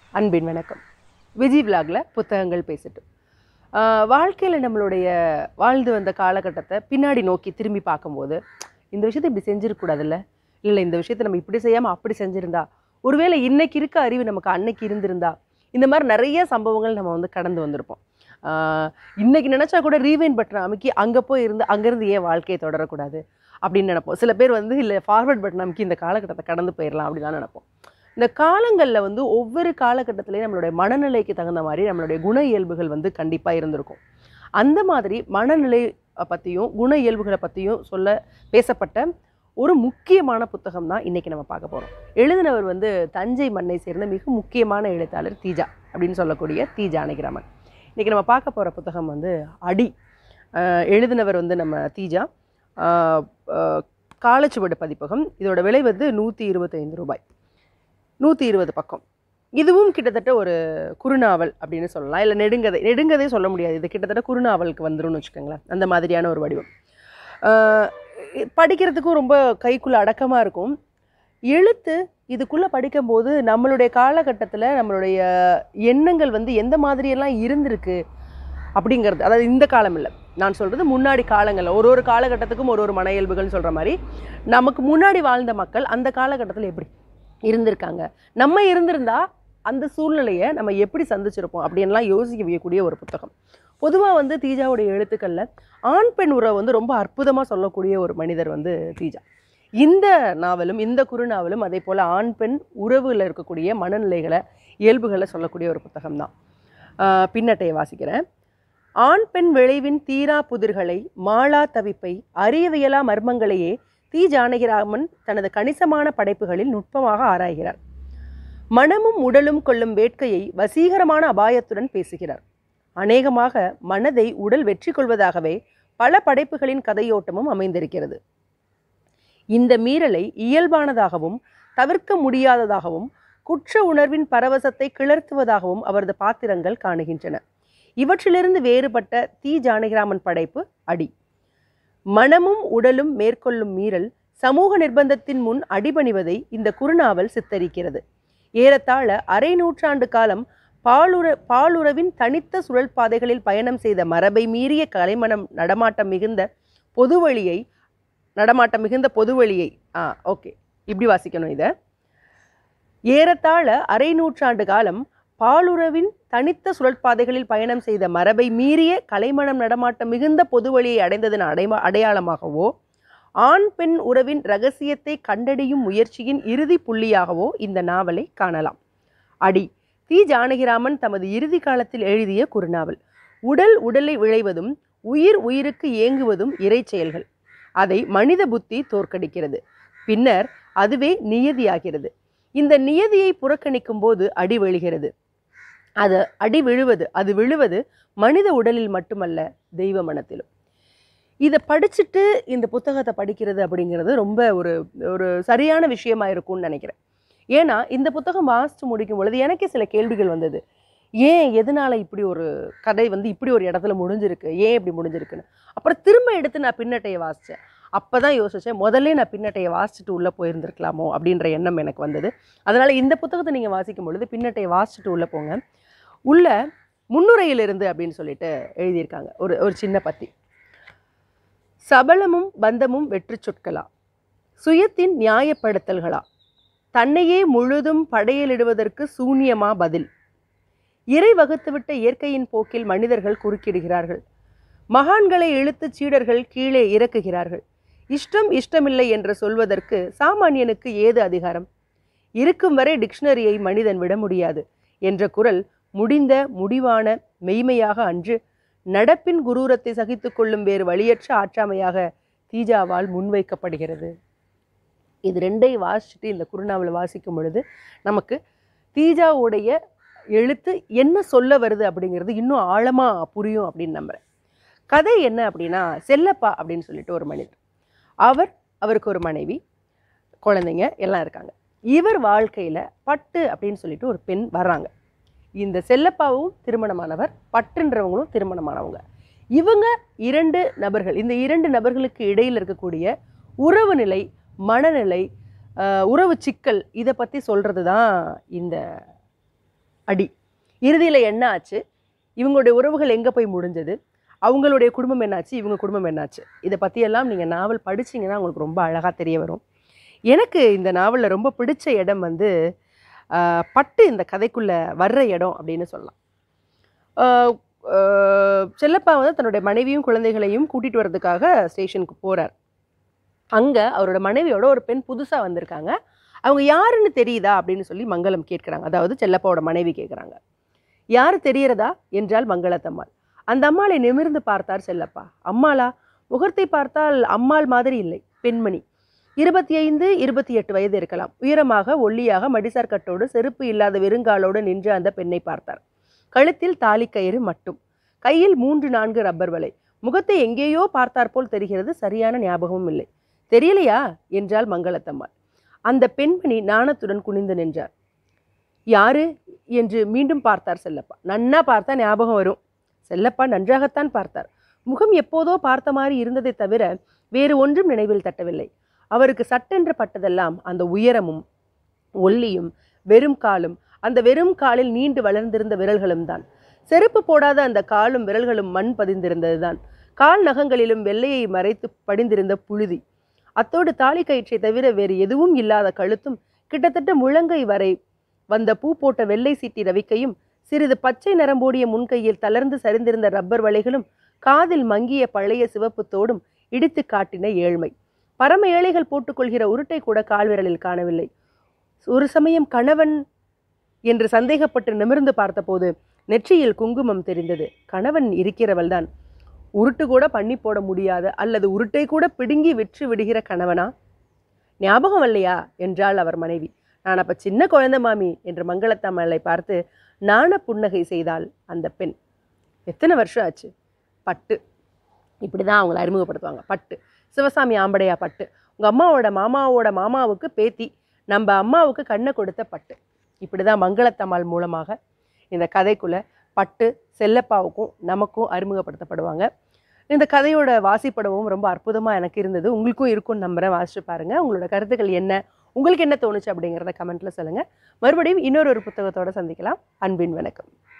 அன்பின் வணக்கம் விஜி விலாகில் புத்தகங்கள் பேசட்டும் வாழ்க்கையில் நம்மளுடைய வாழ்ந்து வந்த காலகட்டத்தை பின்னாடி நோக்கி திரும்பி பார்க்கும்போது இந்த விஷயத்தை இப்படி செஞ்சிருக்கக்கூடாதுல்ல இல்லை இந்த விஷயத்தை நம்ம இப்படி செய்யாமல் அப்படி செஞ்சுருந்தா ஒருவேளை இன்னைக்கு இருக்க அறிவு நமக்கு அன்னைக்கு இருந்திருந்தா இந்த மாதிரி நிறைய சம்பவங்கள் நம்ம வந்து கடந்து வந்திருப்போம் ஆஹ் இன்னைக்கு நினச்சா கூட ரீவைன் பட்டன் அமுக்கி அங்கே போய் இருந்து அங்கேருந்து ஏன் வாழ்க்கையை தொடரக்கூடாது அப்படின்னு நினைப்போம் சில பேர் வந்து இல்லை ஃபார்வர்ட் பட்டன் அமுக்கி இந்த காலகட்டத்தை கடந்து போயிடலாம் அப்படின்னு நினைப்போம் இந்த காலங்களில் வந்து ஒவ்வொரு காலகட்டத்திலையும் நம்மளுடைய மனநிலைக்கு தகுந்த மாதிரி நம்மளுடைய குண இயல்புகள் வந்து கண்டிப்பாக இருந்திருக்கும் அந்த மாதிரி மனநிலை பற்றியும் குண இயல்புகளை பற்றியும் சொல்ல பேசப்பட்ட ஒரு முக்கியமான புத்தகம் தான் இன்றைக்கி நம்ம பார்க்க போகிறோம் எழுதினவர் வந்து தஞ்சை மண்ணை சேர்ந்த மிக முக்கியமான எழுத்தாளர் தீஜா அப்படின்னு சொல்லக்கூடிய தி ஜானகிராமன் இன்றைக்கி நம்ம பார்க்க போகிற புத்தகம் வந்து அடி அஹ் எழுதினவர் வந்து நம்ம தீஜா அஹ் அஹ் காலச்சுவடு பதிப்பகம் இதோட விலை வந்து நூற்றி இருபத்தைந்து ரூபாய் நூற்றி இருபது பக்கம் இதுவும் கிட்டத்தட்ட ஒரு குறுநாவல் அப்படின்னு சொல்லலாம் இல்லை நெடுங்கதை நெடுங்கதை சொல்ல முடியாது இது கிட்டத்தட்ட குறுநாவலுக்கு வந்துரும்னு வச்சுக்கோங்களேன் அந்த மாதிரியான ஒரு வடிவம் ஆஹ் படிக்கிறதுக்கும் ரொம்ப கைக்குள்ள அடக்கமாக இருக்கும் எழுத்து இதுக்குள்ளே படிக்கும்போது நம்மளுடைய காலகட்டத்தில் நம்மளுடைய எண்ணங்கள் வந்து எந்த மாதிரியெல்லாம் இருந்திருக்கு அப்படிங்கிறது அதாவது இந்த காலம் இல்லை நான் சொல்கிறது முன்னாடி காலங்களில் ஒரு ஒரு காலகட்டத்துக்கும் ஒரு ஒரு மன இயல்புகள்னு சொல்கிற மாதிரி நமக்கு முன்னாடி வாழ்ந்த மக்கள் அந்த காலகட்டத்தில் எப்படி இருந்திருக்காங்க நம்ம இருந்திருந்தா அந்த சூழ்நிலையை நம்ம எப்படி சந்திச்சிருப்போம் அப்படின்லாம் யோசிக்க வைக்கக்கூடிய ஒரு புத்தகம் பொதுவாக வந்து தீஜாவுடைய எழுத்துக்களில் ஆண் பெண் உறவை வந்து ரொம்ப அற்புதமாக சொல்லக்கூடிய ஒரு மனிதர் வந்து தீஜா இந்த நாவலும் இந்த குறுநாவலும் அதே போல் ஆண் பெண் உறவில் இருக்கக்கூடிய மனநிலைகளை இயல்புகளை சொல்லக்கூடிய ஒரு புத்தகம் தான் பின்னட்டையை வாசிக்கிறேன் ஆண் பெண் விளைவின் தீரா புதிர்களை மாளா தவிப்பை அறியவியலா மர்மங்களையே தி ஜானகிராமன் தனது கணிசமான படைப்புகளில் நுட்பமாக ஆராய்கிறார் மனமும் உடலும் கொள்ளும் வேட்கையை வசீகரமான அபாயத்துடன் பேசுகிறார் அநேகமாக மனதை உடல் வெற்றி கொள்வதாகவே பல படைப்புகளின் கதையோட்டமும் அமைந்திருக்கிறது இந்த மீறலை இயல்பானதாகவும் தவிர்க்க முடியாததாகவும் குற்ற உணர்வின் பரவசத்தை கிளர்த்துவதாகவும் அவரது பாத்திரங்கள் காணுகின்றன இவற்றிலிருந்து வேறுபட்ட தி ஜானகிராமன் படைப்பு அடி மனமும் உடலும் மேற்கொள்ளும் மீறல் சமூக நிர்பந்தத்தின் முன் அடிபணிவதை இந்த குறுநாவல் சித்தரிக்கிறது ஏறத்தாழ அரை நூற்றாண்டு காலம் பாலுற பாலுறவின் தனித்த சுழல் பாதைகளில் பயணம் செய்த மரபை மீறிய கலைமணம் நடமாட்டம் மிகுந்த பொதுவழியை நடமாட்டம் மிகுந்த பொதுவழியை ஆ ஓகே இப்படி வாசிக்கணும் இதை ஏறத்தாழ அரை நூற்றாண்டு காலம் பாலுறவின் தனித்த சுழற்பாதைகளில் பயணம் செய்த மரபை மீறிய கலைமணம் நடமாட்டம் மிகுந்த பொதுவழியை அடைந்ததன் அடைமா அடையாளமாகவோ ஆண் பெண் உறவின் ரகசியத்தை கண்டறியும் முயற்சியின் இறுதி புள்ளியாகவோ இந்த நாவலை காணலாம் அடி தி ஜானகிராமன் தமது இறுதி காலத்தில் எழுதிய குறுநாவல் உடல் உடலை விளைவதும் உயிர் உயிருக்கு ஏங்குவதும் இறை செயல்கள் அதை மனித புத்தி தோற்கடிக்கிறது பின்னர் அதுவே நியதியாகிறது இந்த நியதியை புறக்கணிக்கும் போது அடி விழுகிறது அது அடி விழுவது அது விழுவது மனித உடலில் மட்டுமல்ல தெய்வ மனத்திலும் இதை படிச்சுட்டு இந்த புத்தகத்தை படிக்கிறது அப்படிங்கிறது ரொம்ப ஒரு ஒரு சரியான விஷயமா இருக்கும்னு நினைக்கிறேன் ஏன்னா இந்த புத்தகம் வாசித்து முடிக்கும் பொழுது எனக்கே சில கேள்விகள் வந்தது ஏன் எதனால இப்படி ஒரு கதை வந்து இப்படி ஒரு இடத்துல முடிஞ்சிருக்கு ஏன் இப்படி முடிஞ்சிருக்குன்னு அப்புறம் திரும்ப எடுத்து நான் பின்னட்டையை வாசித்தேன் அப்போ தான் யோசித்தேன் முதல்ல நான் பின்னட்டையை வாசிச்சுட்டு உள்ளே போயிருந்திருக்கலாமோ அப்படின்ற எண்ணம் எனக்கு வந்தது அதனால் இந்த புத்தகத்தை நீங்கள் வாசிக்கும் பொழுது பின்னட்டையை வாசிச்சுட்டு உள்ளே போங்க உள்ள முன்னுரையிலிருந்து அப்படின்னு சொல்லிட்டு எழுதியிருக்காங்க ஒரு ஒரு சின்ன பத்தி சபலமும் பந்தமும் வெற்றி சொற்களா சுயத்தின் நியாயப்படுத்தல்களா தன்னையே முழுதும் படையலிடுவதற்கு சூன்யமா பதில் இறை வகுத்துவிட்ட இயற்கையின் போக்கில் மனிதர்கள் குறுக்கிடுகிறார்கள் மகான்களை இழுத்து சீடர்கள் கீழே இறக்குகிறார்கள் இஷ்டம் இஷ்டமில்லை என்று சொல்வதற்கு சாமானியனுக்கு ஏது அதிகாரம் இருக்கும் வரை டிக்ஷனரியை மனிதன் விட முடியாது என்ற குரல் முடிந்த முடிவான மெய்மையாக அன்று நடப்பின் குரூரத்தை சகித்து கொள்ளும் வேறு வழியற்ற ஆற்றாமையாக தீஜாவால் முன்வைக்கப்படுகிறது இது ரெண்டையும் வாசிச்சுட்டு இந்த குறுநாவலை வாசிக்கும் பொழுது நமக்கு தீஜாவுடைய எழுத்து என்ன சொல்ல வருது அப்படிங்கிறது இன்னும் ஆழமாக புரியும் அப்படின்னு நம்புகிறேன் கதை என்ன அப்படின்னா செல்லப்பா அப்படின்னு சொல்லிட்டு ஒரு மனிதர் அவர் அவருக்கு ஒரு மனைவி குழந்தைங்க எல்லாம் இருக்காங்க இவர் வாழ்க்கையில் பட்டு அப்படின்னு சொல்லிட்டு ஒரு பெண் வர்றாங்க இந்த செல்லப்பாவும் திருமணமானவர் பட்டுன்றவங்களும் திருமணமானவங்க இவங்க இரண்டு நபர்கள் இந்த இரண்டு நபர்களுக்கு இடையில் இருக்கக்கூடிய உறவு நிலை மனநிலை ஆஹ், உறவு சிக்கல் இதை பற்றி சொல்கிறது தான் இந்த அடி இறுதியில் என்ன ஆச்சு இவங்களுடைய உறவுகள் எங்கே போய் முடிஞ்சது அவங்களுடைய குடும்பம் என்னாச்சு இவங்க குடும்பம் என்னாச்சு இதை பற்றியெல்லாம் நீங்கள் நாவல் படிச்சீங்கன்னா உங்களுக்கு ரொம்ப அழகாக தெரிய வரும் எனக்கு இந்த நாவலில் ரொம்ப பிடிச்ச இடம் வந்து ஆஹ், பட்டு இந்த கதைக்குள்ளே வர்ற இடம் அப்படின்னு சொல்லலாம் ஆஹ், ஆஹ், செல்லப்பா வந்து தன்னுடைய மனைவியும் குழந்தைகளையும் கூட்டிகிட்டு வர்றதுக்காக ஸ்டேஷனுக்கு போகிறார் அங்கே அவரோட மனைவியோட ஒரு பெண் புதுசாக வந்திருக்காங்க அவங்க யாருன்னு தெரியுதா அப்படின்னு சொல்லி மங்களம் கேட்குறாங்க அதாவது செல்லப்பாவோட மனைவி கேட்குறாங்க யார் தெரியறதா என்றால் மங்களத்தம்மாள் அந்த அம்மாளை நிமிர்ந்து பார்த்தார் செல்லப்பா அம்மாளா முகத்தை பார்த்தால் அம்மாள் மாதிரி இல்லை பெண்மணி இருபத்தி ஐந்து இருபத்தி எட்டு வயது இருக்கலாம் உயரமாக ஒல்லியாக மடிசார் கட்டோடு செருப்பு இல்லாத வெறுங்காலோடு நின்று அந்த பெண்ணை பார்த்தார் கழுத்தில் தாலிக்கயிறு மட்டும் கையில் மூன்று நான்கு ரப்பர் வலை முகத்தை எங்கேயோ பார்த்தார் போல் தெரிகிறது சரியான ஞாபகமும் இல்லை தெரியலையா என்றாள் மங்களத்தம்மாள் அந்த பெண்மணி நாணத்துடன் குனிந்து நின்றார் யாரு என்று மீண்டும் பார்த்தார் செல்லப்பா நன்னா பார்த்தா ஞாபகம் வரும் செல்லப்பா நன்றாகத்தான் பார்த்தார் முகம் எப்போதோ பார்த்த மாதிரி இருந்ததை தவிர வேறு ஒன்றும் நினைவில் தட்டவில்லை அவருக்கு சட்டென்று பட்டதெல்லாம் அந்த உயரமும் ஒல்லியும் வெறும் காலும் அந்த வெறும் காலில் நீண்டு வளர்ந்திருந்த விரல்களும் தான் செருப்பு போடாத அந்த காலும் விரல்களும் மண் பதிந்திருந்ததுதான் கால் நகங்களிலும் வெள்ளையை மறைத்து படிந்திருந்த புழுதி அத்தோடு தாலி கயிற்றை தவிர வேறு எதுவும் இல்லாத கழுத்தும் கிட்டத்தட்ட முழங்கை வரை வந்த பூ போட்ட வெள்ளை சீட்டி ரவிக்கையும் சிறிது பச்சை நரம்போடிய முன்கையில் தளர்ந்து சரிந்திருந்த ரப்பர் வளைகளும் காதில் மங்கிய பழைய சிவப்பு தோடும் இடித்து காட்டின ஏழ்மை பரம ஏழைகள் போட்டுக்கொள்கிற உருட்டை கூட கால்விரலில் காணவில்லை ஒரு சமயம் கணவன் என்று சந்தேகப்பட்டு நிமிர்ந்து பார்த்தபோது நெற்றியில் குங்குமம் தெரிந்தது கணவன் இருக்கிறவள்தான் உருட்டு கூட பண்ணி போட முடியாத அல்லது உருட்டை கூட பிடுங்கி விற்று விடுகிற கணவனா ஞாபகம் இல்லையா என்றாள் அவர் மனைவி நான் அப்ப சின்ன குழந்தை மாமி என்று மங்களத்தம்மளை பார்த்து நாண புன்னகை செய்தாள் அந்த பெண் எத்தனை வருஷம் ஆச்சு பட்டு இப்படி தான் அவங்கள அறிமுகப்படுத்துவாங்க பட்டு சிவசாமி ஆம்படையா பட்டு உங்கள் அம்மாவோட மாமாவோட மாமாவுக்கு பேத்தி நம்ம அம்மாவுக்கு கண்ணை கொடுத்த பட்டு இப்படி தான் மங்களத்தம்மாள் மூலமாக இந்த கதைக்குள்ளே பட்டு செல்லப்பாவுக்கும் நமக்கும் அறிமுகப்படுத்தப்படுவாங்க இந்த கதையோட வாசிப்படவும் ரொம்ப அற்புதமாக எனக்கு இருந்தது உங்களுக்கும் இருக்கும்னு நம்புறேன் வாசிச்சு பாருங்கள் உங்களோட கருத்துக்கள் என்ன உங்களுக்கு என்ன தோணுச்சு அப்படிங்கிறத கமெண்ட்டில் சொல்லுங்கள் மறுபடியும் இன்னொரு ஒரு புத்தகத்தோட சந்திக்கலாம் அன்பின் வணக்கம்